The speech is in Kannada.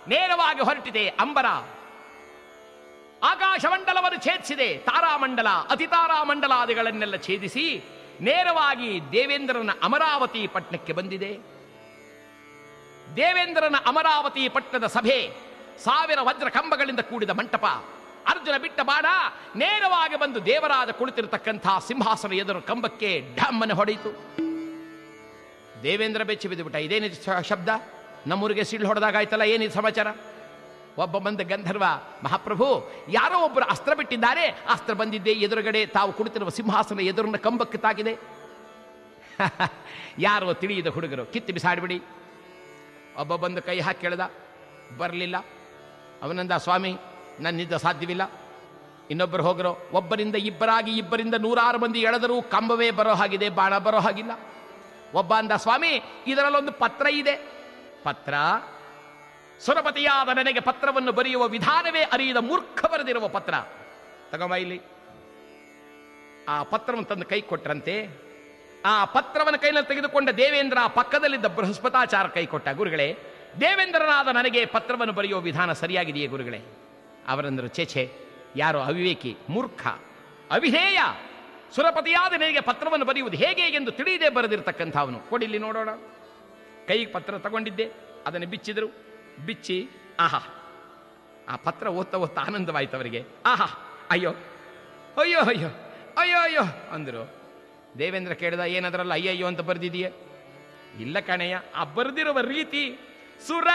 ನೇರವಾಗಿ ಹೊರಟಿದೆ ಅಂಬರ ಆಕಾಶಮಂಡಲವನ್ನು ಛೇದಿಸಿದೆ ತಾರಾಮಂಡಲ ಅತಿತಾರಾಮಂಡಲಾದಿಗಳನ್ನೆಲ್ಲ ಛೇದಿಸಿ ನೇರವಾಗಿ ದೇವೇಂದ್ರನ ಅಮರಾವತಿ ಪಟ್ಟಣಕ್ಕೆ ಬಂದಿದೆ ದೇವೇಂದ್ರನ ಅಮರಾವತಿ ಪಟ್ಟಣದ ಸಭೆ ಸಾವಿರ ವಜ್ರ ಕಂಬಗಳಿಂದ ಕೂಡಿದ ಮಂಟಪ ಅರ್ಜುನ ಬಿಟ್ಟ ಬಾಣ ನೇರವಾಗಿ ಬಂದು ದೇವರಾಜ ಕುಳಿತಿರತಕ್ಕಂಥ ಸಿಂಹಾಸನ ಎದುರು ಕಂಬಕ್ಕೆ ಢಮ್ಮನೆ ಹೊಡೆಯಿತು ದೇವೇಂದ್ರ ಬೆಚ್ಚಿ ಬಿದ್ದುಬಿಟ್ಟ ಇದೇನಿದು ಶ- ಶಬ್ದ ನಮ್ಮೂರಿಗೆ ಸಿಳ್ಳು ಹೊಡೆದಾಗಾಯ್ತಲ್ಲ ಏನಿದು ಸಮಾಚಾರ ಒಬ್ಬ ಬಂದ ಗಂಧರ್ವ ಮಹಾಪ್ರಭು ಯಾರೋ ಒಬ್ಬರು ಅಸ್ತ್ರ ಬಿಟ್ಟಿದ್ದಾರೆ ಅಸ್ತ್ರ ಬಂದಿದ್ದೆ ಎದುರುಗಡೆ ತಾವು ಕುಳಿತಿರುವ ಸಿಂಹಾಸನ ಎದುರಿನ ಕಂಬಕ್ಕೆ ತಾಗಿದೆ ಯಾರೋ ತಿಳಿಯದ ಹುಡುಗರು ಕಿತ್ತು ಬಿಸಾಡಿಬಿಡಿ ಒಬ್ಬ ಬಂದು ಕೈ ಹಾಕಿ ಕೇಳ್ದ ಬರಲಿಲ್ಲ ಅವನಂದ ಸ್ವಾಮಿ ನನ್ನಿಂದ ಸಾಧ್ಯವಿಲ್ಲ ಇನ್ನೊಬ್ಬರು ಹೋಗರೋ ಒಬ್ಬರಿಂದ ಇಬ್ಬರಾಗಿ ಇಬ್ಬರಿಂದ ನೂರಾರು ಮಂದಿ ಎಳೆದರೂ ಕಂಬವೇ ಬರೋ ಹಾಗಿದೆ ಬಾಣ ಬರೋ ಹಾಗಿಲ್ಲ ಒಬ್ಬ ಅಂದ ಸ್ವಾಮಿ ಇದರಲ್ಲೊಂದು ಪತ್ರ ಇದೆ ಪತ್ರ ಸುರಪತಿಯಾದ ನನಗೆ ಪತ್ರವನ್ನು ಬರೆಯುವ ವಿಧಾನವೇ ಅರಿಯದ ಮೂರ್ಖ ಬರೆದಿರುವ ಪತ್ರ ತಗೊಂಬ ಇಲ್ಲಿ ಆ ಪತ್ರವನ್ನು ತಂದು ಕೈ ಕೊಟ್ರಂತೆ ಆ ಪತ್ರವನ್ನು ಕೈನಲ್ಲಿ ತೆಗೆದುಕೊಂಡ ದೇವೇಂದ್ರ ಆ ಪಕ್ಕದಲ್ಲಿದ್ದ ಬೃಹಸ್ಪತಾಚಾರ ಕೈ ಕೊಟ್ಟ ಗುರುಗಳೇ ದೇವೇಂದ್ರನಾದ ನನಗೆ ಪತ್ರವನ್ನು ಬರೆಯುವ ವಿಧಾನ ಸರಿಯಾಗಿದೆಯೇ ಗುರುಗಳೇ ಅವರಂದರು ಚೇಚೆ ಯಾರೋ ಅವಿವೇಕಿ ಮೂರ್ಖ ಅವಿಧೇಯ ಸುರಪತಿಯಾದ ನನಗೆ ಪತ್ರವನ್ನು ಬರೆಯುವುದು ಹೇಗೆ ಎಂದು ತಿಳಿಯದೆ ಬರೆದಿರ್ತಕ್ಕಂಥವನು ಕೊಡಿಲ್ಲಿ ನೋಡೋಣ ಕೈಗೆ ಪತ್ರ ತಗೊಂಡಿದ್ದೆ ಅದನ್ನು ಬಿಚ್ಚಿದರು ಬಿಚ್ಚಿ ಆಹಾ ಆ ಪತ್ರ ಓದ್ತಾ ಓದ್ತಾ ಆನಂದವಾಯ್ತು ಅವರಿಗೆ ಆಹಾ ಅಯ್ಯೋ ಅಯ್ಯೋ ಅಯ್ಯೋ ಅಯ್ಯೋ ಅಯ್ಯೋ ಅಂದರು ದೇವೇಂದ್ರ ಕೇಳಿದ ಏನದ್ರಲ್ಲ ಅಯ್ಯಯ್ಯೋ ಅಂತ ಬರೆದಿದೆಯೇ ಇಲ್ಲ ಕಣಯ್ಯ ಆ ಬರೆದಿರುವ ರೀತಿ ಸುರ